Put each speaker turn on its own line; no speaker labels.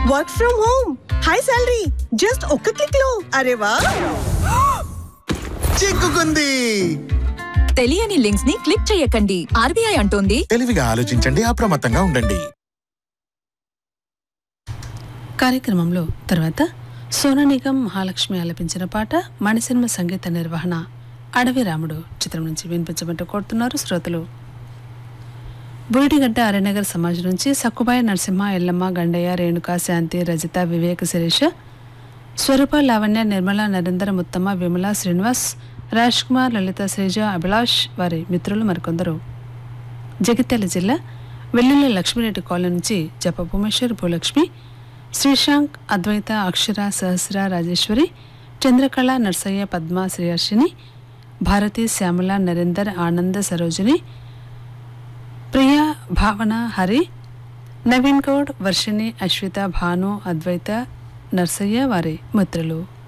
work from home high salary just ఒక్క click లో అరే వా
చిక్కుకుంది
తెలియని లింక్స్ ని క్లిక్ చేయకండి ఆర్బీఐ అంటోంది
తెలివిగా ఆలోచించండి అప్రమత్తంగా ఉండండి
కార్యక్రమంలో తర్వాత సోనా నిగం మహాలక్ష్మి ఆలపించిన పాట మణిసినిమ సంగీత నిర్వహణ అడవి రాముడు చిత్రం నుంచి వినిపించమంటూ కోరుతున్నారు శ్రోతలు బూడిగడ్డ అరణ్యగర్ సమాజ్ నుంచి సక్కుబాయి నరసింహ ఎల్లమ్మ గండయ్య రేణుక శాంతి రజిత వివేక శిరీష స్వరూప లావణ్య నిర్మల నరేందర్ ముత్తమ్మ విమల శ్రీనివాస్ రాజ్ కుమార్ లలిత శ్రీజ అభిలాష్ వారి మిత్రులు మరికొందరు జగిత్యాల జిల్లా వెల్లుల్లి లక్ష్మీరెడ్డి కాలనీ నుంచి జప భూమేశ్వర్ భూలక్ష్మి శ్రీశాంక్ అద్వైత అక్షర సహస్ర రాజేశ్వరి చంద్రకళ నర్సయ్య పద్మ శ్రేయర్షిని భారతి శ్యామల నరేందర్ ఆనంద సరోజిని ప్రియా భావన హరి నవీన్ గౌడ్ వర్షిణి అశ్విత భాను అద్వైత నర్సయ్య వారి మిత్రులు